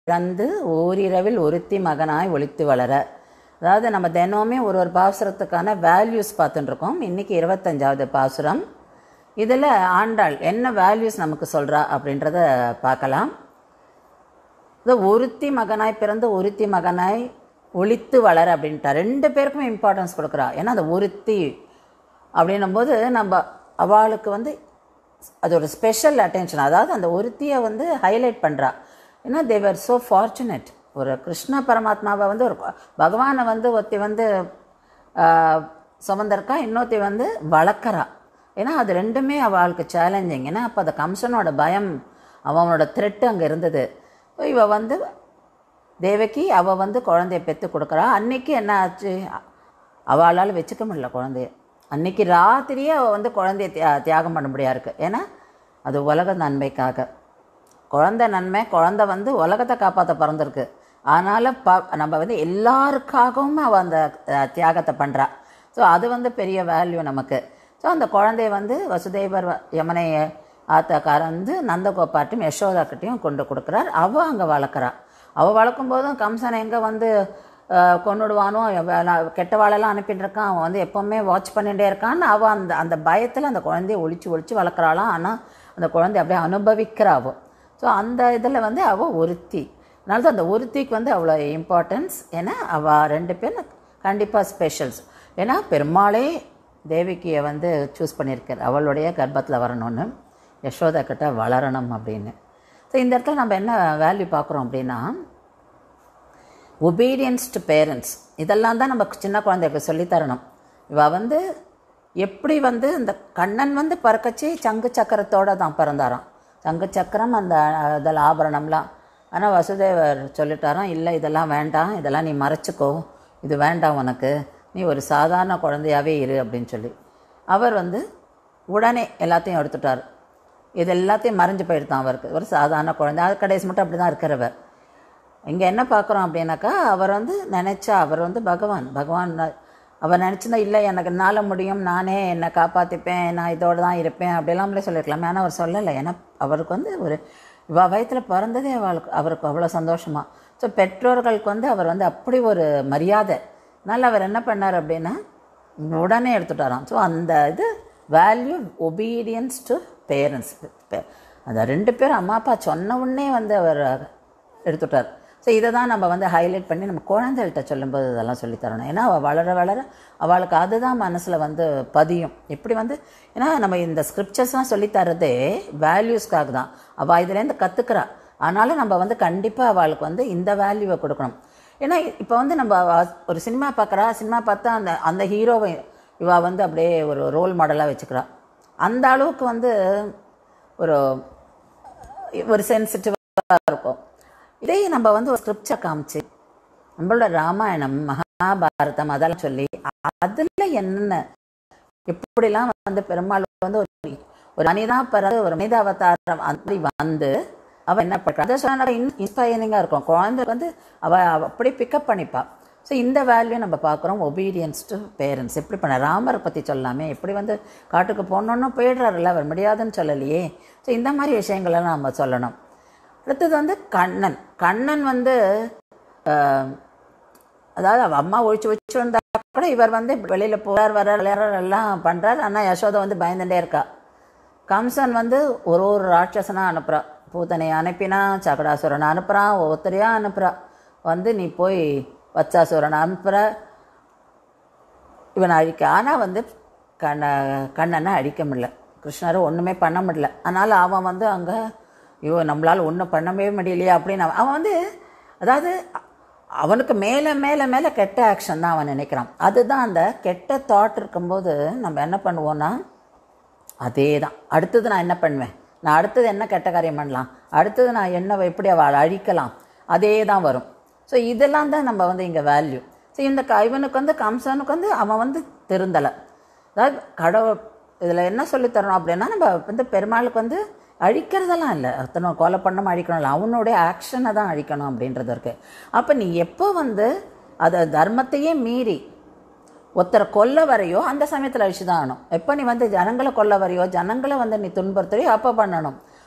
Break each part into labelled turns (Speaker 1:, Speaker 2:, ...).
Speaker 1: பிறந்து ஓரிரவில் ஒருத்தி மகனாய் ஒளித்து வளர அதாவது நம்ம தினமுமே ஒரு ஒரு பாசுரத்துக்கான வேல்யூஸ் பார்த்துட்டு இருக்கோம் இன்னைக்கு இருபத்தஞ்சாவது பாசுரம் இதில் ஆண்டாள் என்ன வேல்யூஸ் நமக்கு சொல்கிறா அப்படின்றத பார்க்கலாம் இது ஒருத்தி மகனாய் பிறந்து ஒருத்தி மகனாய் ஒளித்து வளர அப்படின்ட்டா ரெண்டு பேருக்குமே இம்பார்ட்டன்ஸ் கொடுக்குறா ஏன்னா அந்த ஒருத்தி அப்படின்னும் போது நம்ம அவளுக்கு வந்து அது ஒரு ஸ்பெஷல் அட்டென்ஷன் அதாவது அந்த ஒருத்தியை வந்து ஹைலைட் பண்ணுறா ஏன்னா தேவர் ஸோ ஃபார்ச்சுனேட் ஒரு கிருஷ்ண பரமாத்மாவை வந்து ஒரு பகவானை வந்து ஒருத்தி வந்து ஆஹ், சுமந்திருக்கா இன்னொருத்தி வந்து வளர்க்குறா ஏன்னா அது ரெண்டுமே அவளுக்கு சேலஞ்சிங் ஏன்னா அப்போ அந்த கம்சனோட பயம் அவனோட த்ரெட்டு அங்கே இருந்தது இவ வந்து தேவகி அவ வந்து குழந்தைய பெற்று கொடுக்குறா அன்னைக்கு என்ன ஆச்சு அவளால் வச்சுக்க முடியல குழந்தைய அன்னைக்கு ராத்திரியே அவள் வந்து குழந்தைய தியா தியாகம் பண்ண முடியா இருக்கு ஏன்னா அது உலக நன்மைக்காக குழந்தை நன்மை குழந்தை வந்து உலகத்தை காப்பாற்ற பிறந்திருக்கு அதனால் ப நம்ம வந்து எல்லாருக்காகவும் அவள் அந்த அஹ், தியாகத்தை பண்ணுறா ஸோ அது வந்து பெரிய வேல்யூ நமக்கு ஸோ அந்த குழந்தைய வந்து வசுதேவர் வ- யமுனை ஆத்தாக்காரன் வந்து நந்தகோபாட்டையும் யசோதாக்கிட்டையும் கொண்டு கொடுக்குறார் அவள் அங்கே வளர்க்குறா அவள் வளர்க்கும் போதும் கம்சன் எங்கே வந்து அஹ், கொன்னுடுவானோ வேலை- கெட்ட வாழெல்லாம் அனுப்பிட்டு இருக்கான் அவன் வந்து எப்போவுமே வாட்ச் பண்ணிகிட்டே இருக்கான்னு அவள் அந்த அந்த பயத்தில் அந்த குழந்தைய ஒளிச்சு ஒளிச்சு வளர்க்குறாளாம் ஆனால் அந்த குழந்தை அப்படியே அனுபவிக்கிறா அவள் ஸோ அந்த இதில் வந்து அவள் ஒருத்தி அதனால தான் அந்த ஒருத்திக்கு வந்து அவ்வளோ இம்பார்ட்டன்ஸ் ஏன்னா அவள் ரெண்டு பேரும் கண்டிப்பாக ஸ்பெஷல்ஸ் ஏன்னா பெருமாளே தேவிக்கியை வந்து சூஸ் பண்ணியிருக்கார் அவளுடைய கர்ப்பத்தில் வரணும்னு யசோதா கிட்ட வளரணும் அப்படின்னு ஸோ இந்த இடத்துல நம்ம என்ன வேல்யூ பார்க்குறோம் அப்படின்னா ஒபீடியன்ஸ் டு பேரண்ட்ஸ் இதெல்லாம் தான் நம்ம சின்ன குழந்தைக்கு சொல்லித் தரணும் இவ வந்து எப்படி வந்து இந்த கண்ணன் வந்து பறக்கச்சி சங்கு சக்கரத்தோட தான் பிறந்தாராம் சங்கு சக்கரம் அந்த அஹ், இதில் ஆபரணம்லாம் ஆனால் வசுதேவர் சொல்லிட்டாராம் இல்லை இதெல்லாம் வேண்டாம் இதெல்லாம் நீ மறைச்சிக்கோ இது வேண்டாம் உனக்கு நீ ஒரு சாதாரண குழந்தையாவே இரு அப்படின்னு சொல்லி அவர் வந்து உடனே எல்லாத்தையும் எடுத்துட்டார் இது எல்லாத்தையும் மறைஞ்சு போயிடுதான் அவருக்கு ஒரு சாதாரண குழந்தை அது கடைசி மட்டும் அப்படி தான் இருக்கிறவர் இங்கே என்ன பார்க்குறோம் அப்படின்னாக்கா அவர் வந்து நினச்சா அவர் வந்து பகவான் பகவான் ந- அவர் நினச்சிருந்தா இல்லை எனக்கு என்னால் முடியும் நானே என்னை காப்பாற்றிப்பேன் நான் இதோடு தான் இருப்பேன் அப்படிலாம்லே சொல்லியிருக்கலாம் ஆனால் அவர் சொல்லலை ஏன்னா அவருக்கு வந்து ஒரு இவ வயத்தில் பிறந்ததே அவளுக்கு அவருக்கு அவ்வளோ சந்தோஷமா ஸோ பெற்றோர்களுக்கு வந்து அவர் வந்து அப்படி ஒரு மரியாதை அதனால் அவர் என்ன பண்ணார் அப்படின்னா உடனே எடுத்துட்டாராம் ஸோ அந்த இது வேல்யூ ஒபீடியன்ஸ் டு பேரண்ட்ஸ் அந்த ரெண்டு பேரும் அம்மா அப்பா சொன்ன உடனே வந்து அவர் எடுத்துட்டார் ஸோ இதை தான் நம்ம வந்து ஹைலைட் பண்ணி நம்ம குழந்தைகள்கிட்ட சொல்லும்போது இதெல்லாம் சொல்லித் தரணும் ஏன்னா அவள் வளர வளர அவளுக்கு அதுதான் மனசில் வந்து பதியும் எப்படி வந்து ஏன்னா நம்ம இந்த ஸ்கிரிப்சர்ஸ்லாம் சொல்லித் தரதே வேல்யூஸ்க்காக தான் அவள் இதுலேருந்து கற்றுக்கிறா ஆனாலும் நம்ம வந்து கண்டிப்பாக அவளுக்கு வந்து இந்த வேல்யூவை கொடுக்கணும் ஏன்னா இப்போ வந்து நம்ம அவ- ஒரு சினிமா பார்க்குறா சினிமா பார்த்தா அந்த அந்த ஹீரோவை இவ வந்து அப்படியே ஒரு ரோல் மாடலாக வச்சுக்கிறா அந்த அளவுக்கு வந்து ஒரு ஒரு சென்சிட்டிவாக இருக்கும் இதே நம்ம வந்து ஒரு ஸ்கிரிப்சர் காமிச்சு நம்மளோட ராமாயணம் மகாபாரதம் அதெல்லாம் சொல்லி அதில் என்னென்ன எப்படிலாம் வந்து பெருமாள் வந்து ஒரு ஒரு மனிதா பிறகு ஒரு மனித அவதாரம் அந்த மாதிரி வந்து அவ என்ன பண்ணுறா அதை சொன்னா இன்ஸ்பைரிங்காக இருக்கும் குழந்தைக்கு வந்து அவ அவ அப்படியே பிக்கப் பண்ணிப்பா ஸோ இந்த வேல்யூ நம்ம பார்க்குறோம் ஒபீடியன்ஸ் டு பேரண்ட்ஸ் எப்படி பண்ண ராமரை பற்றி சொல்லலாமே எப்படி வந்து காட்டுக்கு போகணுன்னு போயிடுறாருல்ல அவர் முடியாதுன்னு சொல்லலையே ஸோ இந்த மாதிரி விஷயங்களெல்லாம் நம்ம சொல்லணும் அடுத்தது வந்து கண்ணன் கண்ணன் வந்து ஆஹ், அதாவது அவ அம்மா ஒழிச்சு ஒழிச்சு வந்தா கூட இவர் வந்து வெளியில போறார் வர்றார் விளையாடுறார் எல்லாம் பண்றார் ஆனா யசோதை வந்து பயந்துட்டே இருக்கா கம்சன் வந்து ஒரு ஒரு ராட்சசனா அனுப்புறா பூத்தனையை அனுப்பினா சகடாசுரனை அனுப்புறான் ஒவ்வொருத்தரையா அனுப்புறா வந்து நீ போய் வச்சாசுரனை அனுப்புற இவனை அழிக்க ஆனால் வந்து கண்ண கண்ணனை அழிக்க முடியல கிருஷ்ணரை ஒன்றுமே பண்ண முடியல அதனால் அவன் வந்து அங்கே ஐயோ நம்மளால் ஒன்றும் பண்ணவே முடியலையே அப்படின்னு அவன் அவன் வந்து அதாவது அ- அவனுக்கு மேலே மேலே மேலே கெட்ட ஆக்ஷன் தான் அவன் நினைக்கிறான் அதுதான் அந்த கெட்ட தாட் இருக்கும்போது நம்ம என்ன பண்ணுவோன்னா அதே தான் அடுத்தது நான் என்ன பண்ணுவேன் நான் அடுத்தது என்ன கெட்ட காரியம் பண்ணலாம் அடுத்தது நான் என்ன எப்படி அவளை அழிக்கலாம் அதே தான் வரும் ஸோ இதெல்லாம் தான் நம்ம வந்து இங்கே வேல்யூ ஸோ இந்த க இவனுக்கு வந்து கம்சனுக்கு வந்து அவன் வந்து திருந்தலை அதாவது கடவுள் இதில் என்ன சொல்லித் தரணும் அப்படின்னா நம்ம வந்து பெருமாளுக்கு வந்து அழிக்கிறதெல்லாம் இல்லை அத்தனை கொலை பண்ணாமல் அழிக்கணும் இல்லை அவனுடைய ஆக்ஷனை தான் அழிக்கணும் அப்படின்றது இருக்குது அப்போ நீ எப்போ வந்து அதை தர்மத்தையே மீறி ஒருத்தரை கொல்ல வரையோ அந்த சமயத்தில் அழிச்சு தான் ஆகணும் எப்போ நீ வந்து ஜனங்களை கொல்ல வரையோ ஜனங்களை வந்து நீ துன்புறுத்துறியோ அப்போ பண்ணணும்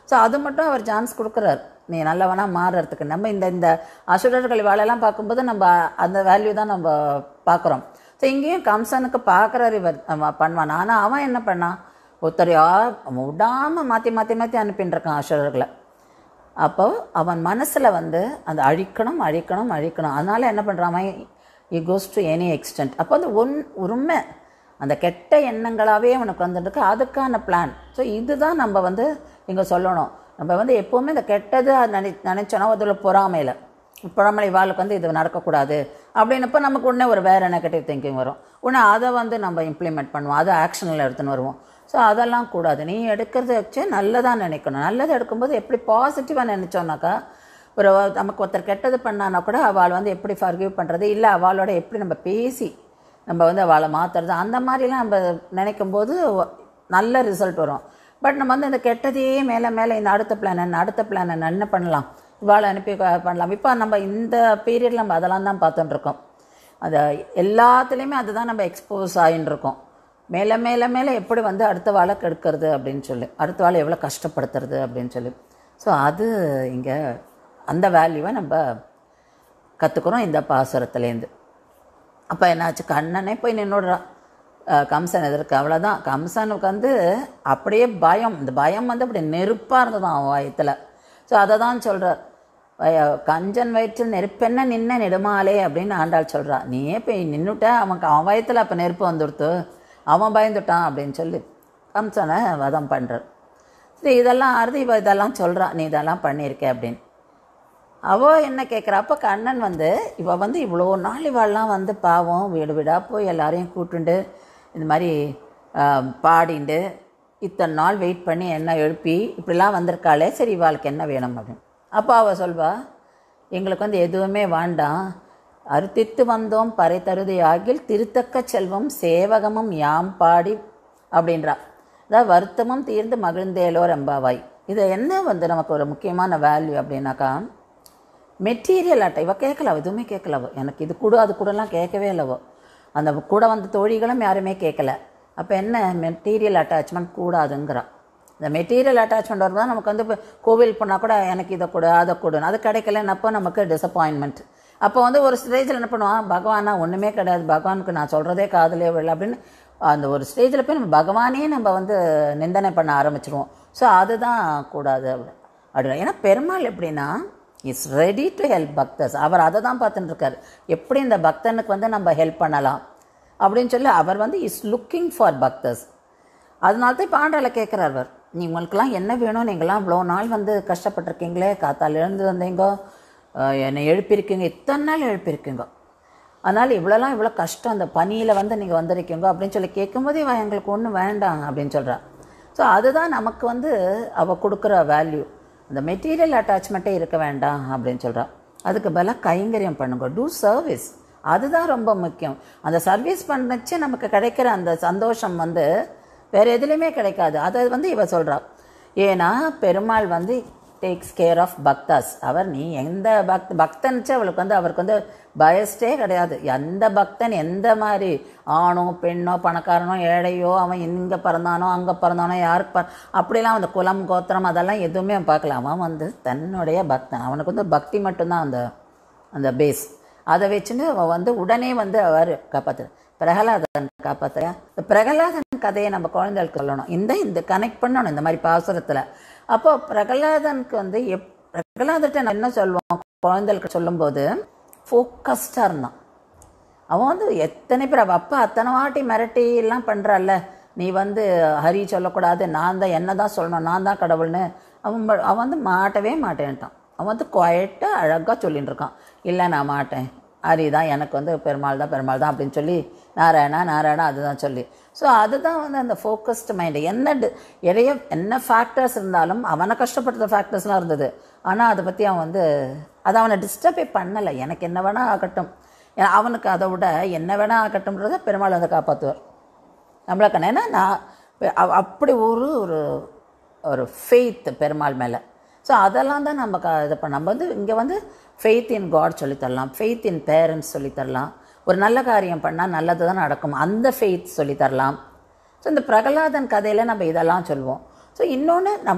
Speaker 1: ஸோ அது மட்டும் அவர் சான்ஸ் கொடுக்குறாரு நீ நல்லவனா மாறுறதுக்கு நம்ம இந்த இந்த அசுரர்கள் வேலையெல்லாம் பார்க்கும்போது நம்ம அந்த வேல்யூ தான் நம்ம பார்க்குறோம் ஸோ இங்கேயும் கம்சனுக்கு பார்க்குறாரு இவர் அவன் பண்ணுவான் ஆனால் அவன் என்ன பண்ணான் ஒருத்தரையா விடாமல் மாற்றி மாற்றி மாற்றி அனுப்பின்னு இருக்கான் அசுரர்களை அப்போ அவன் மனசில் வந்து அந்த அழிக்கணும் அழிக்கணும் அழிக்கணும் அதனால என்ன பண்ணுறான் அவன் he goes to any extent அப்போ வந்து ஒன் உண்மை அந்த கெட்ட எண்ணங்களாகவே அவனுக்கு வந்துருக்கு அதுக்கான பிளான் ஸோ இதுதான் நம்ம வந்து இங்கே சொல்லணும் நம்ம வந்து எப்போவுமே இந்த கெட்டது நினை நினச்சோன்னா அதில் பொறாமையில் பொறாமலை வாழ்க்கை வந்து இது நடக்கக்கூடாது அப்படின்னப்போ நமக்கு உடனே ஒரு வேறு நெகட்டிவ் திங்கிங் வரும் உடனே அதை வந்து நம்ம இம்ப்ளிமெண்ட் பண்ணுவோம் அதை ஆக்ஷனில் எடுத்துன்னு வருவோம் ஸோ அதெல்லாம் கூடாது நீ எடுக்கிறத வச்சு நல்லதாக நினைக்கணும் நல்லது எடுக்கும்போது எப்படி பாசிட்டிவாக நினச்சோன்னாக்கா ஒரு நமக்கு ஒருத்தர் கெட்டது பண்ணானா கூட அவள் வந்து எப்படி ஃபர்கிவ் பண்ணுறது இல்லை அவளோட எப்படி நம்ம பேசி நம்ம வந்து அவளை மாற்றுறது அந்த மாதிரிலாம் நம்ம நினைக்கும் போது நல்ல ரிசல்ட் வரும் பட் நம்ம வந்து இந்த கெட்டதையே மேலே மேலே இந்த அடுத்த பிளான் என்ன அடுத்த பிளான் என்ன என்ன பண்ணலாம் இவாளை அனுப்பி க- பண்ணலாம் இப்போ நம்ம இந்த பீரியடில் நம்ம அதெல்லாம் தான் பார்த்துட்டு இருக்கோம் அது எல்லாத்துலேயுமே அதுதான் நம்ம எக்ஸ்போஸ் ஆகின்னு இருக்கோம் மேலே மேலே மேலே எப்படி வந்து அடுத்த வாழை கெடுக்கிறது அப்படின்னு சொல்லி அடுத்த வாழை எவ்வளோ கஷ்டப்படுத்துறது அப்படின்னு சொல்லி ஸோ அது இங்கே அந்த வேல்யூவை நம்ம கற்றுக்குறோம் இந்த பாசுரத்துலேருந்து அப்போ என்னாச்சு கண்ணனே போய் நின்றுடுறான் அஹ் கம்சன் எதிர்க்க அவ்வளோதான் கம்சனுக்கு வந்து அப்படியே பயம் இந்த பயம் வந்து அப்படி நெருப்பாக இருந்ததான் அவன் வயத்தில் ஸோ அதை தான் சொல்கிறார் கஞ்சன் வயிற்றில் நெருப்பென்ன நின்ன நெடுமாலே அப்படின்னு ஆண்டாள் சொல்கிறா நீயே போய் நின்றுட்ட அவன் அவன் வயத்தில் அப்போ நெருப்பு வந்துடுத்து அவன் பயந்துட்டான் அப்படின்னு சொல்லி கம்சனை வதம் பண்ணுறார் சரி இதெல்லாம் அறுதி இவ இதெல்லாம் சொல்கிறான் நீ இதெல்லாம் பண்ணியிருக்க அப்படின்னு அவ என்ன கேட்குறா அப்போ கண்ணன் வந்து இவ வந்து இவ்வளோ நாள் இவெல்லாம் வந்து பாவம் வீடு வீடாக போய் எல்லாரையும் கூட்டுண்டு இந்த மாதிரி ஆஹ், பாடிண்டு இத்தனை நாள் வெயிட் பண்ணி என்ன எழுப்பி இப்படிலாம் வந்திருக்காளே சரி இவாளுக்கு என்ன வேணும் அப்படின்னு அப்போ அவள் சொல்வா எங்களுக்கு வந்து எதுவுமே வேண்டாம் அறுத்தித்து வந்தோம் பறை தருதி ஆகில் திருத்தக்க செல்வம் சேவகமும் யாம் பாடி அப்படின்றா அதாவது வருத்தமும் தீர்ந்து மகிழ்ந்தேலோ ரெம்பாவாய் இது என்ன வந்து நமக்கு ஒரு முக்கியமான வேல்யூ அப்படின்னாக்கா மெட்டீரியல் அட்டை இவ கேட்கல அவ எதுவுமே கேட்கல அவ எனக்கு இது கூட அது கூடலாம் கேட்கவே இல்லவோ அந்த கூட வந்த தோழிகளும் யாருமே கேட்கல அப்போ என்ன மெட்டீரியல் அட்டாச்மெண்ட் கூடாதுங்கிறா இந்த மெட்டீரியல் அட்டாச்மெண்ட் வரும்போது நமக்கு வந்து இப்போ கோவில் போனால் கூட எனக்கு இதை கொடு அதை கொடுன்னு அது கிடைக்கலன்னப்போ நமக்கு டிசப்பாயின்மெண்ட் அப்போ வந்து ஒரு ஸ்டேஜில் என்ன பண்ணுவான் பகவானா ஒன்றுமே கிடையாது பகவானுக்கு நான் சொல்கிறதே காதலே விடல அப்படின்னு அந்த ஒரு ஸ்டேஜில் போய் நம்ம பகவானே நம்ம வந்து நிந்தனை பண்ண ஆரம்பிச்சிருவோம் ஸோ அதுதான் கூடாது அப்படி அப்படி ஏன்னா பெருமாள் எப்படின்னா இஸ் ரெடி டு ஹெல்ப் பக்தர்ஸ் அவர் அதை தான் பார்த்துட்டு இருக்காரு எப்படி இந்த பக்தனுக்கு வந்து நம்ம ஹெல்ப் பண்ணலாம் அப்படின்னு சொல்லி அவர் வந்து இஸ் லுக்கிங் ஃபார் பக்தர்ஸ் அதனால தான் இப்போ ஆண்டாளை கேட்குறார் அவர் நீ உங்களுக்கெல்லாம் என்ன வேணும் நீங்களாம் இவ்வளோ நாள் வந்து கஷ்டப்பட்டிருக்கீங்களே காத்தால எழுந்து வந்தீங்க அஹ் என்னை எழுப்பியிருக்கீங்க இத்தனை நாள் எழுப்பியிருக்கீங்க அதனால் இவ்வளோலாம் இவ்வளோ கஷ்டம் அந்த பனியில் வந்து நீங்கள் வந்திருக்கீங்க அப்படின்னு சொல்லி கேட்கும்போதே இவ எங்களுக்கு ஒன்றும் வேண்டாம் அப்படின்னு சொல்றா ஸோ அதுதான் நமக்கு வந்து அவள் கொடுக்குற வேல்யூ அந்த மெட்டீரியல் அட்டாச்மெண்ட்டே இருக்க வேண்டாம் அப்படின்னு சொல்றா அதுக்கு பதிலாக கைங்கரியம் பண்ணுங்க டூ சர்வீஸ் அதுதான் ரொம்ப முக்கியம் அந்த சர்வீஸ் பண்ணச்சு நமக்கு கிடைக்கிற அந்த சந்தோஷம் வந்து வேற எதுலேயுமே கிடைக்காது அதை வந்து இவ சொல்றா ஏன்னா பெருமாள் வந்து டேக்ஸ் கேர் ஆஃப் பக்தாஸ் அவர் நீ எந்த பக்த பக்தன்ச்சு அவளுக்கு வந்து அவருக்கு வந்து பயஸ்டே கிடையாது எந்த பக்தன் எந்த மாதிரி ஆணோ பெண்ணோ பணக்காரனோ ஏழையோ அவன் இங்கே பிறந்தானோ அங்கே பிறந்தானோ யாருக்கு ப அப்படிலாம் அந்த குலம் கோத்திரம் அதெல்லாம் எதுவுமே அவன் பார்க்கல அவன் வந்து தன்னுடைய பக்தன் அவனுக்கு வந்து பக்தி மட்டும்தான் அந்த அந்த பேஸ் அதை வச்சுன்னு அவன் வந்து உடனே வந்து அவர் காப்பாத்து பிரகலாதன் காப்பாத்துற இந்த பிரகலாதன் கதையை நம்ம குழந்தைகளுக்கு சொல்லணும் இந்த இந்த கனெக்ட் பண்ணணும் இந்த மாதிரி பாசுரத்தில் அப்போ பிரகலாதனுக்கு வந்து எப் பிரகலாதர்கிட்ட நான் என்ன சொல்லுவோம் குழந்தைகளுக்கு சொல்லும்போது ஃபோக்கஸ்டாக இருந்தான் அவன் வந்து எத்தனை பேர் அவள் அப்பா அத்தனை வாட்டி மிரட்டி எல்லாம் பண்ணுறாள்ல நீ வந்து ஹரி சொல்லக்கூடாது நான் தான் என்ன தான் சொல்லணும் நான் தான் கடவுள்னு அவன் ப- அவன் வந்து மாட்டவே மாட்டேன்ட்டான் அவன் வந்து குவாய்ட்டாக அழகாக சொல்லிட்டு இருக்கான் இல்லை நான் மாட்டேன் ஹரி தான் எனக்கு வந்து பெருமாள் தான் பெருமாள் தான் அப்படின்னு சொல்லி நாராயணா நாராயணா அதுதான் சொல்லி ஸோ அதுதான் வந்து அந்த ஃபோக்கஸ்டு மைண்டு என்ன டி- நிறைய என்ன ஃபேக்டர்ஸ் இருந்தாலும் அவனை கஷ்டப்படுத்த ஃபேக்டர்ஸ்லாம் இருந்தது ஆனால் அதை பற்றி அவன் வந்து அதை அவனை டிஸ்டர்பே பண்ணலை எனக்கு என்ன வேணால் ஆகட்டும் ஏன்னா அவனுக்கு அதை விட என்ன வேணால் ஆகட்டும்ன்றதை பெருமாள் வந்து காப்பாற்றுவார் நம்மளை கண்ண ஏன்னா நான் பெ- அவ- அப்படி ஒரு ஒரு ஒரு ஃபெய்த் பெருமாள் மேலே ஸோ அதெல்லாம் தான் நம்ம க இது பண்ண நம்ம வந்து இங்கே வந்து ஃபெய்த் இன் காட் சொல்லித்தரலாம் ஃபெய்த் இன் பேரண்ட்ஸ் சொல்லித்தரலாம் ஒரு நல்ல காரியம் பண்ணால் நல்லது தான் நடக்கும் அந்த ஃபெய்த் சொல்லித்தரலாம் ஸோ இந்த பிரகலாதன் கதையில் நம்ம இதெல்லாம் சொல்லுவோம் ஸோ இன்னொன்று நம்ம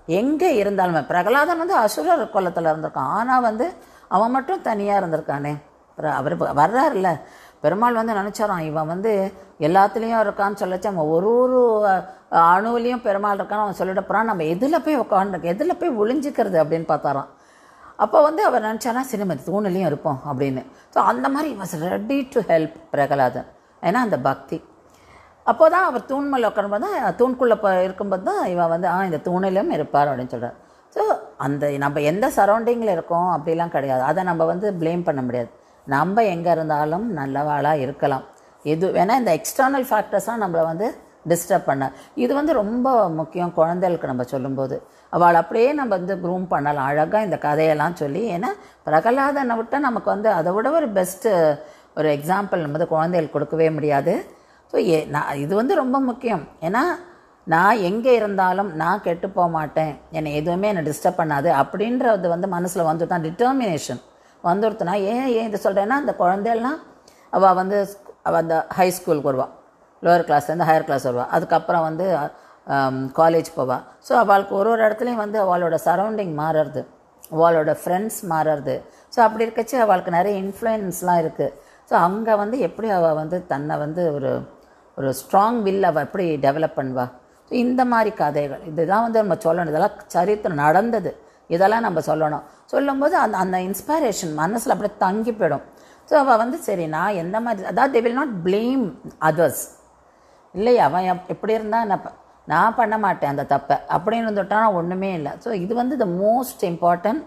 Speaker 1: எங்கே இருந்தாலுமே பிரகலாதன் வந்து அசுரர் குலத்தில் இருந்திருக்கான் ஆனால் வந்து அவன் மட்டும் தனியாக இருந்திருக்கானே அப்புறம் அவர் வர்றாருல்ல பெருமாள் வந்து நினச்சாரான் இவன் வந்து எல்லாத்துலேயும் இருக்கான்னு சொல்லச்சு அவன் ஒரு ஒரு அஹ், அணுவிலையும் பெருமாள் இருக்கான்னு அவன் சொல்லிட்டு போகிறான் நம்ம எதில் போய் உட்காந்துருக்கு எதில் போய் ஒளிஞ்சிக்கிறது அப்படின்னு பார்த்தாராம் அப்போ வந்து அவர் நினச்சானா சினிமதி தூணிலையும் இருப்போம் அப்படின்னு ஸோ அந்த மாதிரி was ready to help Prahaladan ஏன்னா அந்த பக்தி அப்போ தான் அவர் தூண் மேலே உட்காரும்போது தான் தூண்குள்ளே இப்போ இருக்கும்போது தான் இவன் வந்து ஆ இந்த தூணிலும் இருப்பார் அப்படின்னு சொல்கிறார் ஸோ அந்த நம்ம எந்த சரௌண்டிங்கில் இருக்கோம் அப்படிலாம் கிடையாது அதை நம்ம வந்து ப்ளேம் பண்ண முடியாது நம்ம எங்கே இருந்தாலும் நல்லவாளாக இருக்கலாம் எது வேணால் இந்த எக்ஸ்டர்னல் ஃபேக்டர்ஸ்லாம் நம்மளை வந்து டிஸ்டர்ப் பண்ண இது வந்து ரொம்ப முக்கியம் குழந்தைகளுக்கு நம்ம சொல்லும்போது அவள் அப்படியே நம்ம வந்து க்ரூம் பண்ணலாம் அழகாக இந்த கதையெல்லாம் சொல்லி ஏன்னா பிரகலாதனை விட்டால் நமக்கு வந்து அதை விட ஒரு பெஸ்ட்டு ஒரு எக்ஸாம்பிள் நம்ம வந்து குழந்தைகளுக்கு கொடுக்கவே முடியாது ஸோ ஏ நான் இது வந்து ரொம்ப முக்கியம் ஏன்னா நான் எங்கே இருந்தாலும் நான் கெட்டு போக மாட்டேன் என்னை எதுவுமே என்னை டிஸ்டர்ப் பண்ணாது அப்படின்றது வந்து மனசில் வந்து தான் டிட்டர்மினேஷன் வந்துடுத்துனா ஏன் ஏன் இது சொல்கிறேன்னா அந்த குழந்தையெல்லாம் அவள் வந்து அவள் அந்த ஹை ஸ்கூலுக்கு வருவாள் லோவர் கிளாஸ்லேருந்து ஹையர் கிளாஸ் வருவாள் அதுக்கப்புறம் வந்து காலேஜ் போவாள் ஸோ அவளுக்கு ஒரு ஒரு இடத்துலையும் வந்து அவளோட சரௌண்டிங் மாறுறது அவளோட ஃப்ரெண்ட்ஸ் மாறுறது ஸோ அப்படி இருக்கச்சு அவளுக்கு நிறைய இன்ஃப்ளூயன்ஸ்லாம் இருக்குது ஸோ அங்கே வந்து எப்படி அவள் வந்து தன்னை வந்து ஒரு ஒரு ஸ்ட்ராங் வில் அவள் எப்படி டெவலப் பண்ணுவா ஸோ இந்த மாதிரி கதைகள் இதுதான் வந்து நம்ம சொல்லணும் இதெல்லாம் சரித்திரம் நடந்தது இதெல்லாம் நம்ம சொல்லணும் சொல்லும்போது அந்த அந்த இன்ஸ்பைரேஷன் மனசில் அப்படியே தங்கி போயிடும் ஸோ அவள் வந்து சரி நான் எந்த மாதிரி அதாவது they will not blame others இல்லையா அவன் எப்- எப்படி இருந்தால் நான் ப- நான் பண்ண மாட்டேன் அந்த தப்பை அப்படின்னு இருந்துட்டானா ஒன்றுமே இல்லை ஸோ இது வந்து த மோஸ்ட் இம்பார்ட்டன்ட்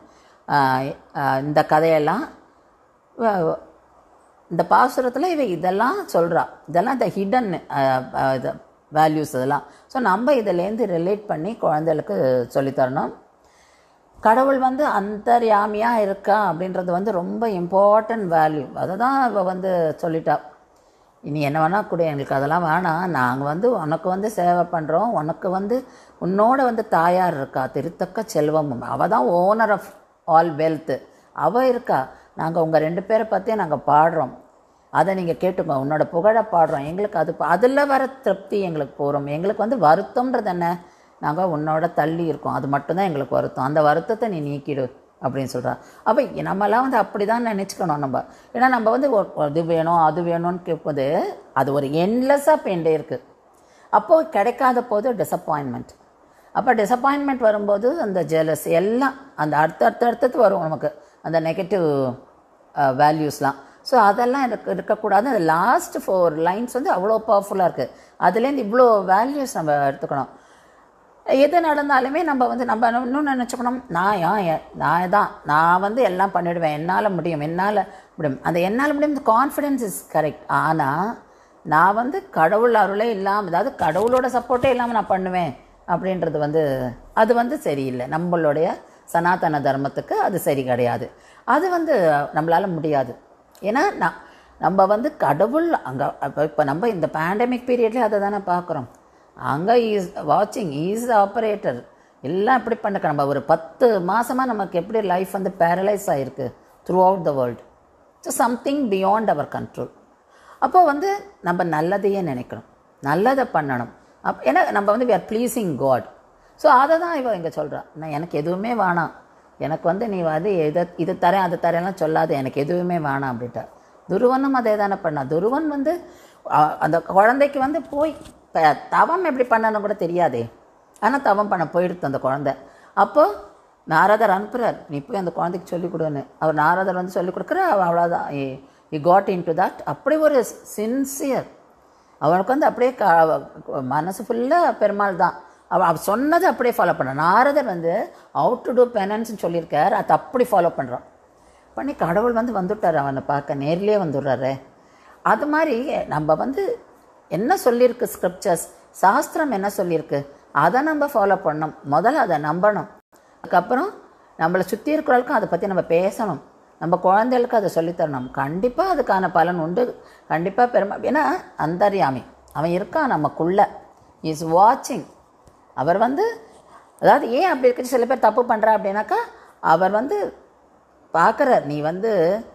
Speaker 1: இந்த கதையெல்லாம் வ- இந்த பாசுரத்தில் இவ இதெல்லாம் சொல்கிறா இதெல்லாம் இந்த ஹிடன் இது வேல்யூஸ் இதெல்லாம் ஸோ நம்ம இதிலேருந்து ரிலேட் பண்ணி குழந்தைகளுக்கு சொல்லித்தரணும் கடவுள் வந்து அந்தர்யாமியாக இருக்கா அப்படின்றது வந்து ரொம்ப இம்பார்ட்டன்ட் வேல்யூ அதை தான் இவ வந்து சொல்லிட்டா இனி என்ன வேணால் கூட எங்களுக்கு அதெல்லாம் வேணாம் நாங்கள் வந்து உனக்கு வந்து சேவை பண்ணுறோம் உனக்கு வந்து உன்னோட வந்து தாயார் இருக்கா திருத்தக்க செல்வமும் அவள் தான் ஓனர் ஆஃப் ஆல் வெல்த்து அவள் இருக்கா நாங்கள் உங்கள் ரெண்டு பேரை பற்றி நாங்கள் பாடுறோம் அதை நீங்கள் கேட்டுக்கோ உன்னோட புகழை பாடுறோம் எங்களுக்கு அது அதில் வர திருப்தி எங்களுக்கு போகிறோம் எங்களுக்கு வந்து வருத்தம்ன்றது என்ன நாங்கள் உன்னோட தள்ளி இருக்கோம் அது மட்டும்தான் எங்களுக்கு வருத்தம் அந்த வருத்தத்தை நீ நீக்கிடு அப்படின்னு சொல்கிறா அப்போ நம்மலாம் வந்து அப்படி தான் நினச்சிக்கணும் நம்ம ஏன்னா நம்ம வந்து ஒ- அது வேணும் அது வேணும்னு கேட்பது அது ஒரு என்லெஸ்ஸாக பெண்டே இருக்குது அப்போது கிடைக்காத போது டிசப்பாயின்மெண்ட் அப்போ டிசப்பாயின்மெண்ட் வரும்போது அந்த ஜெலஸ் எல்லாம் அந்த அடுத்த அடுத்த அடுத்தது வரும் நமக்கு அந்த நெகட்டிவ் வேல்யூஸ்லாம் ஸோ அதெல்லாம் இருக்க இருக்கக்கூடாது அந்த லாஸ்ட் ஃபோர் லைன்ஸ் வந்து அவ்வளோ பவர்ஃபுல்லாக இருக்குது அதுலேருந்து இவ்வளோ வேல்யூஸ் நம்ம எடுத்துக்கணும் எது நடந்தாலுமே நம்ம வந்து நம்ம இன்னும் நினச்சிக்கணும் நான் ஏன் எ- நான் தான் நான் வந்து எல்லாம் பண்ணிடுவேன் என்னால் முடியும் என்னால் முடியும் அந்த என்னால் முடியும் கான்ஃபிடென்ஸ் இஸ் கரெக்ட் ஆனால் நான் வந்து கடவுள் அருளே இல்லாமல் அதாவது கடவுளோட சப்போர்ட்டே இல்லாமல் நான் பண்ணுவேன் அப்படின்றது வந்து அது வந்து சரியில்லை நம்மளுடைய சனாதன தர்மத்துக்கு அது சரி கிடையாது அது வந்து நம்மளால் முடியாது ஏன்னா நான் நம்ம வந்து கடவுள் அங்கே இப்போ நம்ம இந்த பேண்டமிக் பீரியட்லேயே அதை தானே பார்க்குறோம் அங்கே இஸ் வாட்சிங் இஸ் ஆப்ரேட்டர் எல்லாம் எப்படி பண்ணுக்க நம்ம ஒரு பத்து மாதமாக நமக்கு எப்படி லைஃப் வந்து பேரலைஸ் ஆகிருக்கு throughout the world so something beyond our control அப்போ வந்து நம்ம நல்லதையே நினைக்கணும் நல்லதை பண்ணணும் அப் ஏன்னா நம்ம வந்து we are pleasing God so அதை தான் இவ இங்கே சொல்கிறா நான் எனக்கு எதுவுமே வேணாம் எனக்கு வந்து நீ வந்து எதை இது தரேன் அது தரேன்லாம் சொல்லாத எனக்கு எதுவுமே வேணாம் அப்படின்ட்டா துருவனும் அதே தானே பண்ணா துருவன் வந்து அ- அந்த குழந்தைக்கு வந்து போய் ப- தவம் எப்படி பண்ணணும் கூட தெரியாதே ஆனால் தவம் பண்ண போயிடுத்து அந்த குழந்தை அப்போ நாரதர் அனுப்புகிறார் நீ போய் அந்த குழந்தைக்கு சொல்லிக் கொடுன்னு அவர் நாரதர் வந்து சொல்லிக் கொடுக்குற அவ்வளோதான் இ காட் இன் டு தட் அப்படி ஒரு சின்சியர் அவனுக்கு வந்து அப்படியே க மனசு ஃபுல்லாக பெருமாள் தான் அவ அவ சொன்னதை அப்படியே ஃபாலோ பண்ண நாரதர் வந்து அவுட் டு டூ பெனன்ஸ்னு சொல்லியிருக்கார் அதை அப்படி ஃபாலோ பண்ணுறான் பண்ணி கடவுள் வந்து வந்துட்டார் அவனை பார்க்க நேர்லேயே வந்துடுறாரு அது மாதிரி நம்ம வந்து என்ன சொல்லியிருக்கு ஸ்கிரிப்சர்ஸ் சாஸ்திரம் என்ன சொல்லியிருக்கு அதை நம்ம ஃபாலோ பண்ணணும் முதல்ல அதை நம்பணும் அதுக்கப்புறம் நம்மளை சுற்றி இருக்கிறவங்களுக்கும் அதை பற்றி நம்ம பேசணும் நம்ம குழந்தைகளுக்கு அதை சொல்லித்தரணும் கண்டிப்பாக அதுக்கான பலன் உண்டு கண்டிப்பாக பெருமை ஏன்னா அந்தர்யாமி அவன் இருக்கான் நமக்குள்ள இஸ் வாட்சிங் அவர் வந்து அதாவது ஏன் அப்படி இருக்கு சில பேர் தப்பு பண்ணுறா அப்படின்னாக்கா அவர் வந்து பார்க்குறார் நீ வந்து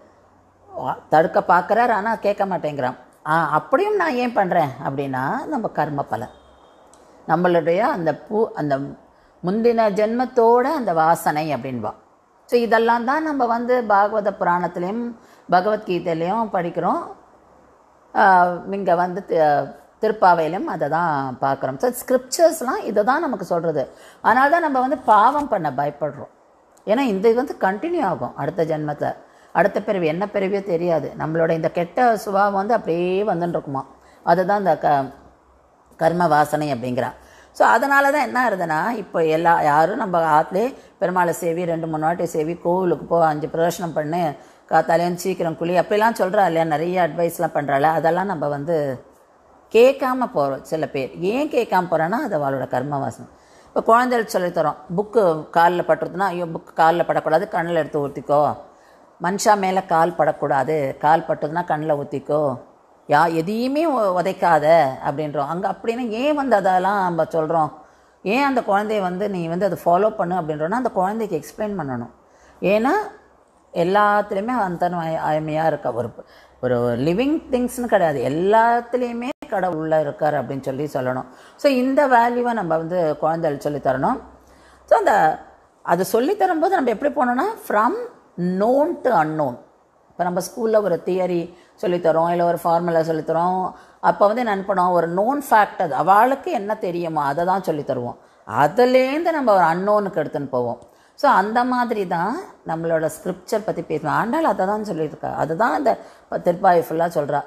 Speaker 1: வா- தடுக்க பார்க்குறார் ஆனால் கேட்க மாட்டேங்கிறான் ஆ அப்படியும் நான் ஏன் பண்ணுறேன் அப்படின்னா நம்ம கர்ம பலன் நம்மளுடைய அந்த பூ அந்த முந்தின ஜென்மத்தோட அந்த வாசனை அப்படின்பா ஸோ இதெல்லாம் தான் நம்ம வந்து பாகவத புராணத்துலேயும் பகவத்கீதையிலையும் படிக்கிறோம் இங்கே வந்து தி- திருப்பாவையிலும் அதை தான் பார்க்குறோம் ஸோ ஸ்கிரிப்சர்ஸ்லாம் இதை தான் நமக்கு சொல்கிறது அதனால தான் நம்ம வந்து பாவம் பண்ண பயப்படுறோம் ஏன்னா இந்த இது வந்து கண்டினியூ ஆகும் அடுத்த ஜென்மத்தை அடுத்த பிறவி என்ன பிறவியோ தெரியாது நம்மளோட இந்த கெட்ட சுபாவம் வந்து அப்படியே வந்துட்டு இருக்குமா அதுதான் இந்த க கர்ம வாசனை அப்படிங்கிறா ஸோ அதனால தான் என்ன ஆகுதுன்னா இப்போ எல்லா யாரும் நம்ம ஆற்றுலேயே பெருமாளை சேவி ரெண்டு மூணு வாட்டி சேவி கோவிலுக்கு போ அஞ்சு பிரதர்ஷனம் பண்ணு காத்தாலேயும் சீக்கிரம் குழி அப்படிலாம் சொல்கிறா இல்லையா நிறைய அட்வைஸ்லாம் பண்ணுறாள் அதெல்லாம் நம்ம வந்து கேட்காம போகிறோம் சில பேர் ஏன் கேட்காம போகிறோன்னா அது அவளோட கர்ம வாசனை இப்போ குழந்தைகளுக்கு சொல்லித் தரோம் புக்கு காலில் பட்டுறதுன்னா ஐயோ புக்கு காலில் படக்கூடாது கண்ணில் எடுத்து ஊற்றிக்கோ மனுஷா மேலே கால் படக்கூடாது கால் பட்டதுன்னா கண்ணில் ஊற்றிக்கோ யா எதையுமே உ- உதைக்காத அப்படின்றோம் அங்கே அப்படின்னா ஏன் வந்து அதெல்லாம் நம்ம சொல்கிறோம் ஏன் அந்த குழந்தைய வந்து நீ வந்து அதை ஃபாலோ பண்ணு அப்படின்றோன்னா அந்த குழந்தைக்கு எக்ஸ்பிளைன் பண்ணணும் ஏன்னா எல்லாத்துலேயுமே அந்த ஆயமையாக இருக்க ஒரு ஒரு லிவிங் திங்ஸ்னு கிடையாது எல்லாத்துலேயுமே கடவுள் உள்ள இருக்கார் அப்படின்னு சொல்லி சொல்லணும் ஸோ இந்த வேல்யூவை நம்ம வந்து குழந்தைகள் சொல்லித் தரணும் ஸோ அந்த அது சொல்லித் தரும்போது நம்ம எப்படி போனோம்னா ஃப்ரம் known டு unknown இப்போ நம்ம ஸ்கூலில் ஒரு தியரி சொல்லித்தரோம் இல்லை ஒரு ஃபார்முலா சொல்லித்தரோம் அப்போ வந்து என்ன பண்ணுவோம் ஒரு நோன் ஃபேக்ட் அது அவளுக்கு என்ன தெரியுமோ அதை தான் சொல்லித் தருவோம் அதுலேருந்து நம்ம ஒரு அன்னோனுக்கு எடுத்துன்னு போவோம் ஸோ அந்த மாதிரி தான் நம்மளோட ஸ்கிரிப்சர் பற்றி பேசுவோம் ஆண்டாள் அதை தான் சொல்லியிருக்கா அதுதான் இந்த திருப்பாய் ஃபுல்லாக சொல்கிறா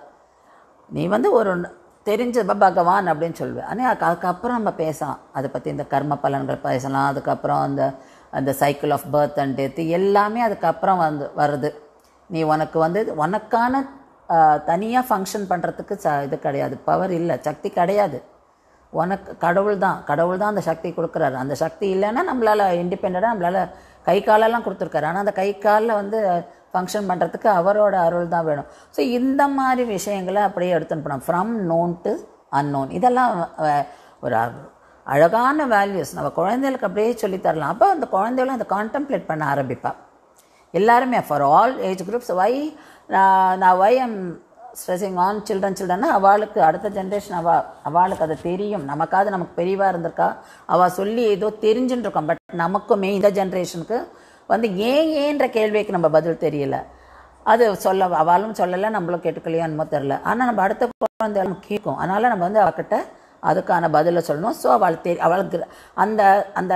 Speaker 1: நீ வந்து ஒரு தெரிஞ்ச ப- பகவான் அப்படின்னு சொல்லுவேன் ஆனால் அதுக்கு அதுக்கப்புறம் நம்ம பேசலாம் அதை பற்றி இந்த கர்ம பலன்கள் பேசலாம் அதுக்கப்புறம் அந்த அந்த cycle of birth and death எல்லாமே அதுக்கப்புறம் வந்து வருது நீ உனக்கு வந்து உனக்கான தனியாக ஃபங்க்ஷன் பண்ணுறதுக்கு ச இது கிடையாது பவர் இல்லை சக்தி கிடையாது உனக்கு கடவுள் தான் கடவுள் தான் அந்த சக்தி கொடுக்குறாரு அந்த சக்தி இல்லைன்னா நம்மளால் இண்டிபெண்ட்டாக நம்மளால் கை காலெல்லாம் கொடுத்துருக்காரு ஆனால் அந்த கை காலில் வந்து ஃபங்க்ஷன் பண்ணுறதுக்கு அவரோட அருள் தான் வேணும் ஸோ இந்த மாதிரி விஷயங்களை அப்படியே எடுத்துன்னு போனோம் ஃப்ரம் நோன் டு அன்னோன் இதெல்லாம் அஹ், ஒரு அ- அழகான வேல்யூஸ் நம்ம குழந்தைகளுக்கு அப்படியே சொல்லித் தரலாம் அப்போ அந்த குழந்தைகளும் அதை கான்டெம்ப்ளேட் பண்ண ஆரம்பிப்பா எல்லாருமே for all age groups why நான் why am stressing on children சில்ட்ரன்னா அவளுக்கு அடுத்த ஜென்ரேஷன் அவ அவளுக்கு அது தெரியும் நமக்காவது நமக்கு பெரியவா இருந்திருக்கா அவள் சொல்லி ஏதோ தெரிஞ்சுட்டு இருக்கோம் பட் நமக்குமே இந்த ஜென்ரேஷனுக்கு வந்து ஏன் ஏன்ற கேள்விக்கு நம்ம பதில் தெரியல அது சொல்ல அவளும் சொல்லலை நம்மளும் கேட்டுக்கலையோ என்னமோ தெரில ஆனால் நம்ம அடுத்த குழந்தை கேட்கும் அதனால் நம்ம வந்து அவகிட்ட அதுக்கான பதிலை சொல்லணும் ஸோ அவளுக்கு தெரி அவளுக்கு அந்த அந்த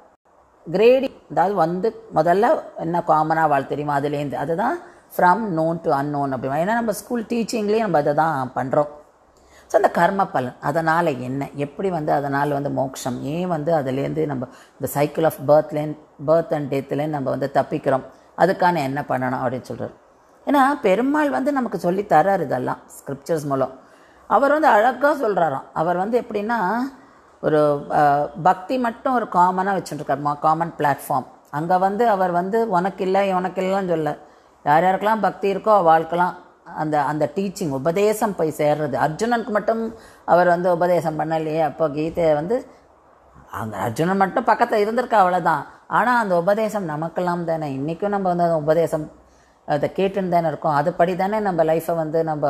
Speaker 1: கிரேடி அதாவது வந்து முதல்ல என்ன காமனாக வாழ் தெரியுமா அதுலேருந்து அதுதான் ஃப்ரம் நோன் டு unknown அப்படி ஏன்னா நம்ம ஸ்கூல் டீச்சிங்லேயே நம்ம அதை தான் பண்ணுறோம் ஸோ அந்த கர்ம பலன் அதனால் என்ன எப்படி வந்து அதனால் வந்து மோட்சம் ஏன் வந்து அதுலேருந்து நம்ம இந்த சைக்கிள் ஆஃப் பர்த்லேருந்து பர்த் அண்ட் டெத்துலேருந்து நம்ம வந்து தப்பிக்கிறோம் அதுக்கான என்ன பண்ணணும் அப்படின்னு சொல்கிறார் ஏன்னா பெருமாள் வந்து நமக்கு சொல்லி தர்றாரு இதெல்லாம் ஸ்கிரிப்சர்ஸ் மூலம் அவர் வந்து அழகாக சொல்கிறாராம் அவர் வந்து எப்படின்னா ஒரு அஹ், பக்தி மட்டும் ஒரு காமனாக வச்சுட்டுருக்கார் காமன் பிளாட்ஃபார்ம் அங்கே வந்து அவர் வந்து உனக்கு இல்லை உனக்கு இல்லைன்னு சொல்ல யார் யாருக்கெல்லாம் பக்தி இருக்கோ வாழ்க்கலாம் அந்த அந்த டீச்சிங் உபதேசம் போய் சேர்றது அர்ஜுனனுக்கு மட்டும் அவர் வந்து உபதேசம் பண்ணலையே அப்போ கீதையை வந்து அங்கே அர்ஜுனன் மட்டும் பக்கத்தில் இருந்திருக்கா அவ்வளோதான் ஆனால் அந்த உபதேசம் நமக்கெல்லாம் தானே இன்றைக்கும் நம்ம வந்து அந்த உபதேசம் அதை கேட்டுன்னு தானே இருக்கோம் அதுபடி தானே நம்ம லைஃப்பை வந்து நம்ம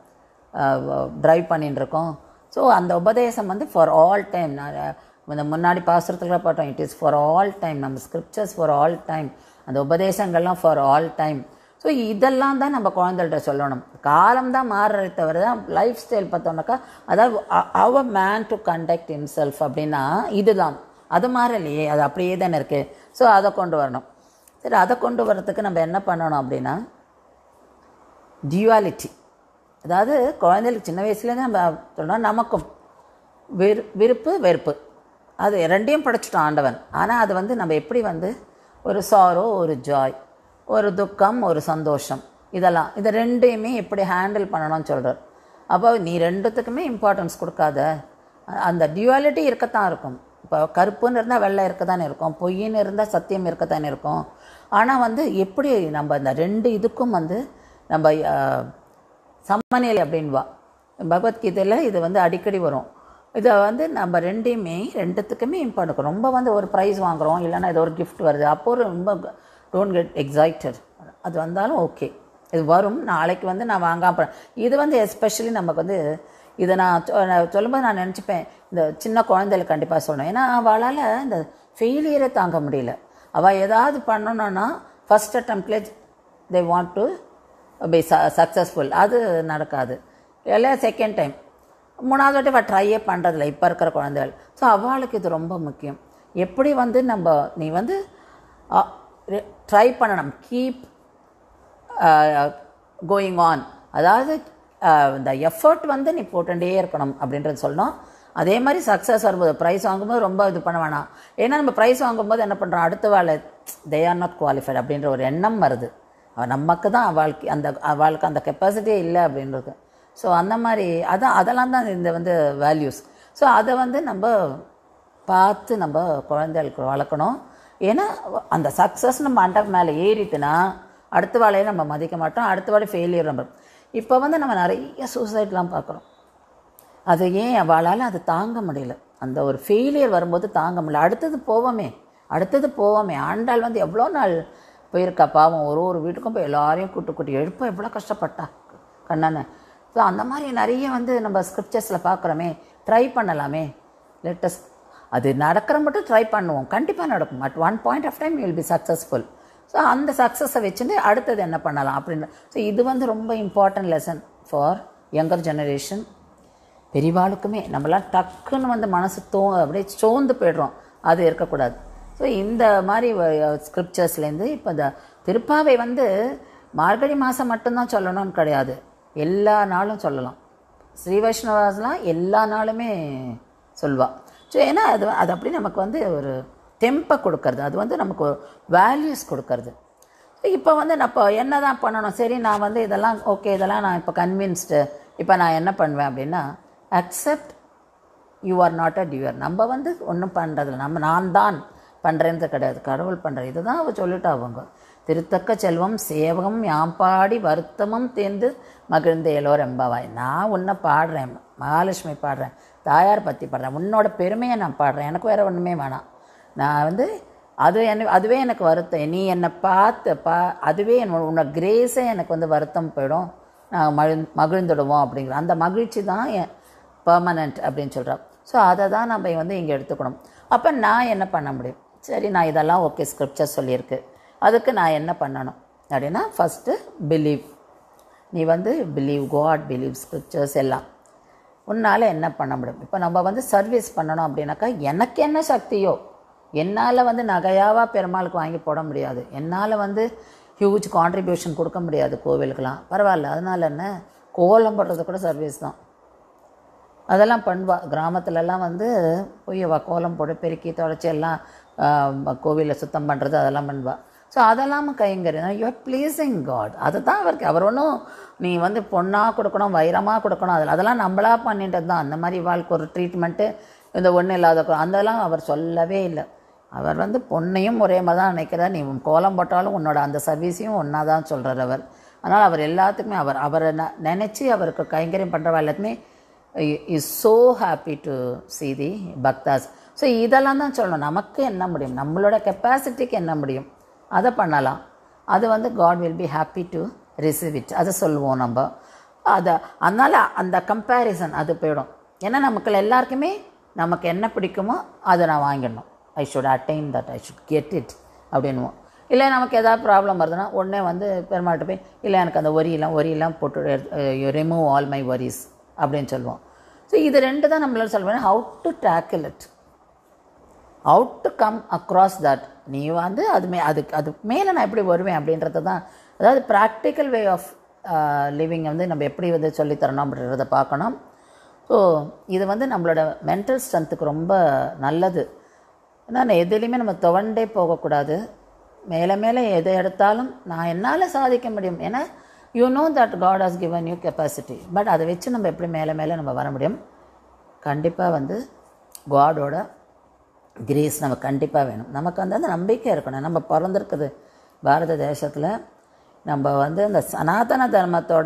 Speaker 1: ட்ரைவ் பண்ணிட்டு இருக்கோம் ஸோ அந்த உபதேசம் வந்து ஃபார் ஆல் டைம் இந்த முன்னாடி பாசுரத்துல பார்த்தோம் it is for all time நம்ம ஸ்கிரிப்சர்ஸ் ஃபார் ஆல் டைம் அந்த உபதேசங்கள்லாம் ஃபார் ஆல் டைம் ஸோ இதெல்லாம் தான் நம்ம குழந்தைகள்ட்ட சொல்லணும் காலம் தான் மாறுறதை தவிர தான் லைஃப் ஸ்டைல் பார்த்தோம்னாக்கா அதாவது அவர் மேன் டு கண்டக்ட் himself அப்படின்னா இதுதான் அது மாறலையே அது அப்படியே தானே இருக்குது ஸோ அதை கொண்டு வரணும் சரி அதை கொண்டு வரதுக்கு நம்ம என்ன பண்ணணும் அப்படின்னா டியூவாலிட்டி அதாவது குழந்தைகளுக்கு சின்ன வயசுலேருந்து நம்ம சொன்னோம் நமக்கும் விரு விருப்பு வெறுப்பு அது ரெண்டையும் படைச்சிட்டோம் ஆண்டவன் ஆனால் அது வந்து நம்ம எப்படி வந்து ஒரு சாரோ ஒரு ஜாய் ஒரு துக்கம் ஒரு சந்தோஷம் இதெல்லாம் இது ரெண்டையுமே எப்படி ஹேண்டில் பண்ணணும்னு சொல்கிறார் அப்போ நீ ரெண்டுத்துக்குமே இம்பார்ட்டன்ஸ் கொடுக்காத அந்த டியூவாலிட்டி இருக்கத்தான் இருக்கும் இப்போ கருப்புன்னு இருந்தால் வெள்ளை இருக்கத்தானே இருக்கும் பொய்ன்னு இருந்தால் சத்தியம் இருக்கத்தானே இருக்கும் ஆனால் வந்து எப்படி நம்ம இந்த ரெண்டு இதுக்கும் வந்து நம்ம அஹ், சமநிலை அப்படின்வா பகவத்கீதையில் இது வந்து அடிக்கடி வரும் இதை வந்து நம்ம ரெண்டையுமே ரெண்டுத்துக்குமே இம்பார்ட்டன் ரொம்ப வந்து ஒரு ப்ரைஸ் வாங்குறோம் இல்லைன்னா ஏதோ ஒரு gift வருது அப்போ ரொம்ப டோன்ட் கெட் எக்ஸைட்டட் அது வந்தாலும் ஓகே இது வரும் நாளைக்கு வந்து நான் வாங்காம இது வந்து எஸ்பெஷலி நமக்கு வந்து இதை நான் சொ- நான் சொல்லும்போது நான் நினச்சிப்பேன் இந்த சின்ன குழந்தைகளுக்கு கண்டிப்பாக சொல்லணும் ஏன்னா அவளால் இந்த ஃபெயிலியரை தாங்க முடியல அவள் ஏதாவது பண்ணணும்னா ஃபஸ்ட் அட்டம்ப்ட்ல they want to be successful அது நடக்காது இல்லை செகண்ட் டைம் மூணாவது வாட்டி அவள் ட்ரையே பண்ணுறதில்ல இப்போ இருக்கிற குழந்தைகள் ஸோ அவளுக்கு இது ரொம்ப முக்கியம் எப்படி வந்து நம்ம நீ வந்து ட்ரை பண்ணணும் கீப் கோயிங் ஆன் அதாவது அஹ், இந்த எஃபர்ட் வந்து நீ போட்டுட்டே இருக்கணும் அப்படின்றது சொல்லணும் அதே மாதிரி சக்ஸஸ் வரும்போது ப்ரைஸ் வாங்கும்போது ரொம்ப இது பண்ண வேணாம் ஏன்னா நம்ம ப்ரைஸ் வாங்கும்போது என்ன பண்ணுறோம் அடுத்த வேலை தே ஆர் நாட் குவாலிஃபைட் அப்படின்ற ஒரு எண்ணம் வருது அவ நமக்கு தான் அவளுக்கு அந்த அவளுக்கு அந்த கெப்பாசிட்டியே இல்லை அப்படின்றது ஸோ அந்த மாதிரி அதான் அதெல்லாம் தான் இந்த வந்து வேல்யூஸ் ஸோ அதை வந்து நம்ம பார்த்து நம்ம குழந்தைகளுக்கு வளர்க்கணும் ஏன்னா அந்த சக்ஸஸ் நம்ம அண்டை மேலே ஏறிட்டுனா அடுத்த வேலையை நம்ம மதிக்க மாட்டோம் அடுத்த வேலை ஃபெயிலியர் நம்ம இப்போ வந்து நம்ம நிறைய சூசைட்லாம் பார்க்குறோம் அது ஏன் அவளால் அது தாங்க முடியல அந்த ஒரு ஃபெயிலியர் வரும்போது தாங்க முடியல அடுத்தது போவோமே அடுத்தது போவோமே ஆண்டாள் வந்து எவ்வளோ நாள் போயிருக்கா பாவம் ஒரு ஒரு வீட்டுக்கும் போய் எல்லாரையும் கூட்டு கூட்டி எழுப்ப எவ்வளோ கஷ்டப்பட்டா கண்ணனை ஸோ அந்த மாதிரி நிறைய வந்து நம்ம ஸ்கிரிப்சர்ஸில் பார்க்குறோமே ட்ரை பண்ணலாமே லேட்டஸ்ட் அது நடக்கிற மட்டும் ட்ரை பண்ணுவோம் கண்டிப்பாக நடக்கும் at one point of time will be successful so அந்த சக்ஸஸை வச்சுட்டு அடுத்தது என்ன பண்ணலாம் அப்படின்னு ஸோ இது வந்து ரொம்ப important lesson for younger generation பெரியவாளுக்குமே நம்மளாம் டக்குன்னு வந்து மனசு தோ அப்படியே சோர்ந்து போய்டுறோம் அது இருக்கக்கூடாது ஸோ இந்த மாதிரி ஸ்கிரிப்சர்ஸ்லேருந்து இப்போ இந்த திருப்பாவை வந்து மார்கழி மாதம் மட்டும்தான் சொல்லணும்னு கிடையாது எல்லா நாளும் சொல்லலாம் ஸ்ரீ வைஷ்ணவாஸ்லாம் எல்லா நாளுமே சொல்வா ஸோ ஏன்னா அது அது அப்படி நமக்கு வந்து ஒரு தெம்பை கொடுக்கறது அது வந்து நமக்கு வேல்யூஸ் கொடுக்கறது இப்போ வந்து நான் இப்போ என்ன தான் பண்ணணும் சரி நான் வந்து இதெல்லாம் ஓகே இதெல்லாம் நான் இப்போ கன்வின்ஸ்டு இப்போ நான் என்ன பண்ணுவேன் அப்படின்னா accept you are not a டியூர் நம்ம வந்து ஒன்றும் பண்ணுறதில்ல நம்ம நான் தான் பண்ணுறேன்றது கிடையாது கடவுள் பண்ணுற இதுதான் அவ சொல்லிட்டா அவங்க திருத்தக்க செல்வம் சேவகம் யாம்பாடி வருத்தமும் தேர்ந்து மகிழ்ந்த எல்லோர் எம்பாவாய் நான் உன்னை பாடுறேன் மகாலட்சுமி பாடுறேன் தாயார் பற்றி பாடுறேன் உன்னோட பெருமையை நான் பாடுறேன் எனக்கு வேறு ஒன்றுமே வேணாம் நான் வந்து அது என்ன அதுவே எனக்கு வருத்தம் நீ என்னை பார்த்து பா அதுவே என் உன்னோட கிரேஸே எனக்கு வந்து வருத்தம் போயிடும் நான் மகிழ் மகிழ்ந்துடுவோம் அப்படிங்கிற அந்த மகிழ்ச்சி தான் என் பர்மனண்ட் அப்படின்னு சொல்கிறோம் ஸோ அதை தான் நம்ம வந்து இங்கே எடுத்துக்கணும் அப்போ நான் என்ன பண்ண முடியும் சரி நான் இதெல்லாம் ஓகே ஸ்கிரிப்சர் சொல்லியிருக்கு அதுக்கு நான் என்ன பண்ணணும் அப்படின்னா ஃபஸ்ட்டு பிலீவ் நீ வந்து பிலீவ் காட் பிலீவ் ஸ்கிரிப்சர்ஸ் எல்லாம் உன்னால் என்ன பண்ண முடியும் இப்போ நம்ம வந்து சர்வீஸ் பண்ணணும் அப்படின்னாக்கா எனக்கு என்ன சக்தியோ என்னால் வந்து நகையாவா பெருமாளுக்கு வாங்கி போட முடியாது என்னால் வந்து ஹியூஜ் கான்ட்ரிபியூஷன் கொடுக்க முடியாது கோவிலுக்கெல்லாம் பரவாயில்ல அதனால என்ன கோலம் போடுறது கூட சர்வீஸ் தான் அதெல்லாம் பண்ணுவா கிராமத்துலலாம் வந்து போய் அவள் கோலம் போட்டு பெருக்கி தொடச்சி எல்லாம் கோவிலை சுத்தம் பண்ணுறது அதெல்லாம் பண்ணுவா ஸோ அதெல்லாம் கைங்கரியம் யூஆர் ப்ளீஸிங் காட் அதுதான் அவருக்கு அவர் ஒன்றும் நீ வந்து பொண்ணாக கொடுக்கணும் வைரமாக கொடுக்கணும் அதில் அதெல்லாம் நம்மளா பண்ணிட்டது தான் அந்த மாதிரி வாழ்க்கை ஒரு ட்ரீட்மெண்ட்டு இந்த ஒன்றும் இல்லாத கொ- அதெல்லாம் அவர் சொல்லவே இல்லை அவர் வந்து பொண்ணையும் ஒரே மாதிரி தான் நினைக்கிறார் நீ கோலம் போட்டாலும் உன்னோட அந்த சர்வீஸையும் ஒன்றா தான் சொல்கிறார் அவர் அதனால் அவர் எல்லாத்துக்குமே அவர் அவரை ந- நினைச்சு அவருக்கு கைங்கரியம் பண்ணுறவா எல்லாத்துமே is so happy to see the பக்தாஸ் ஸோ இதெல்லாம் தான் சொல்லணும் நமக்கு என்ன முடியும் நம்மளோட கெப்பாசிட்டிக்கு என்ன முடியும் அதை பண்ணலாம் அது வந்து God will be happy to receive it அதை சொல்லுவோம் நம்ம அதை அதனால் அந்த கம்பேரிசன் அது போயிடும் ஏன்னா நமக்கு எல்லாருக்குமே நமக்கு என்ன பிடிக்குமோ அதை நான் வாங்கிடணும் I should attain that I should get it அப்படின்னுவோம் இல்லை நமக்கு ஏதாவது ப்ராப்ளம் வருதுன்னா உடனே வந்து பெருமாள்கிட்ட போய் இல்லை எனக்கு அந்த ஒரியெல்லாம் ஒரியெல்லாம் போட்டு ரிமூவ் ஆல் மை worries அப்படின்னு சொல்லுவோம் ஸோ இது ரெண்டு தான் நம்மளால சொல்லுவேன் how to tackle it how to come across that நீ வந்து அது மே அதுக்கு அது மேலே நான் எப்படி வருவேன் அப்படின்றது தான் அதாவது ப்ராக்டிக்கல் வே ஆஃப் லிவிங் வந்து நம்ம எப்படி வந்து சொல்லித்தரணும் அப்படின்றத பார்க்கணும் ஸோ இது வந்து நம்மளோட மென்டல் ஸ்ட்ரென்த்துக்கு ரொம்ப நல்லது ஏன்னா நான் எதுலேயுமே நம்ம துவண்டே போகக்கூடாது மேலே மேலே எதை எடுத்தாலும் நான் என்னால் சாதிக்க முடியும் ஏன்னா you know that God has given you capacity but அதை வச்சு நம்ம எப்படி மேலே மேலே நம்ம வர முடியும் கண்டிப்பாக வந்து காடோட கிரேஸ் நம்ம கண்டிப்பாக வேணும் நமக்கு வந்து அந்த நம்பிக்கை இருக்கணும் நம்ம பிறந்திருக்குது பாரத தேசத்தில் நம்ம வந்து அந்த சனாதன தர்மத்தோட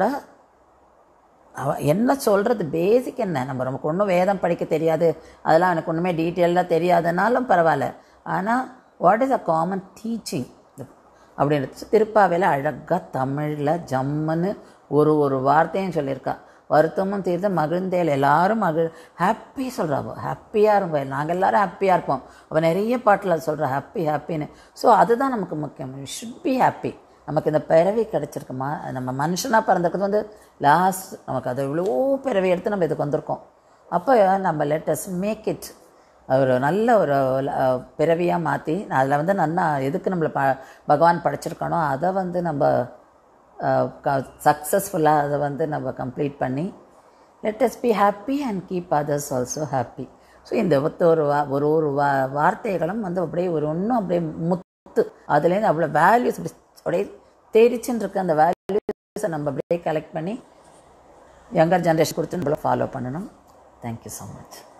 Speaker 1: அவ என்ன சொல்கிறது பேசிக் என்ன நம்ம நமக்கு ஒன்றும் வேதம் படிக்க தெரியாது அதெல்லாம் எனக்கு ஒன்றுமே டீட்டெயிலாக தெரியாதனாலும் பரவாயில்ல ஆனால் what is a common teaching அப்படின்றது திருப்பாவையில் அழகாக தமிழில் ஜம்முன்னு ஒரு ஒரு வார்த்தையும் சொல்லியிருக்கா வருத்தமும் தீர்ந்து மகிழ்ந்தேல் எல்லாரும் மகிழ் ஹாப்பி சொல்கிறாவோ ஹாப்பியாக இருப்போம் நாங்கள் எல்லாரும் ஹாப்பியாக இருப்போம் அவள் நிறைய பாட்டில் சொல்கிறா ஹாப்பி ஹாப்பின்னு ஸோ அதுதான் நமக்கு முக்கியம் ஷுட் பி ஹாப்பி நமக்கு இந்த பிறவி கிடச்சிருக்குமா நம்ம மனுஷனாக பிறந்திருக்கிறது வந்து லாஸ்ட் நமக்கு அது இவ்வளோ பிறவி எடுத்து நம்ம இதுக்கு வந்திருக்கோம் அப்போ நம்ம லெட்டஸ் மேக் இட் ஒரு நல்ல ஒரு பிறவியாக மாற்றி அதில் வந்து நன்னா எதுக்கு நம்மளை ப பகவான் படைச்சிருக்கானோ அதை வந்து நம்ம சக்ஸஸ்ஃபுல்லாக அதை வந்து நம்ம கம்ப்ளீட் பண்ணி let us be happy and keep others also happy so இந்த ஒத்த ஒரு வா ஒரு ஒரு வா வார்த்தைகளும் வந்து அப்படியே ஒரு ஒன்றும் அப்படியே முத்து அதுலேருந்து அவ்வளோ வேல்யூஸ் அப்படி அப்படியே தேரிச்சுன்னு இருக்க அந்த வேல்யூஸை நம்ம அப்படியே கலெக்ட் பண்ணி யங்கர் ஜென்ரேஷன் கொடுத்து நம்மள ஃபாலோ பண்ணணும் தேங்க்யூ ஸோ மச்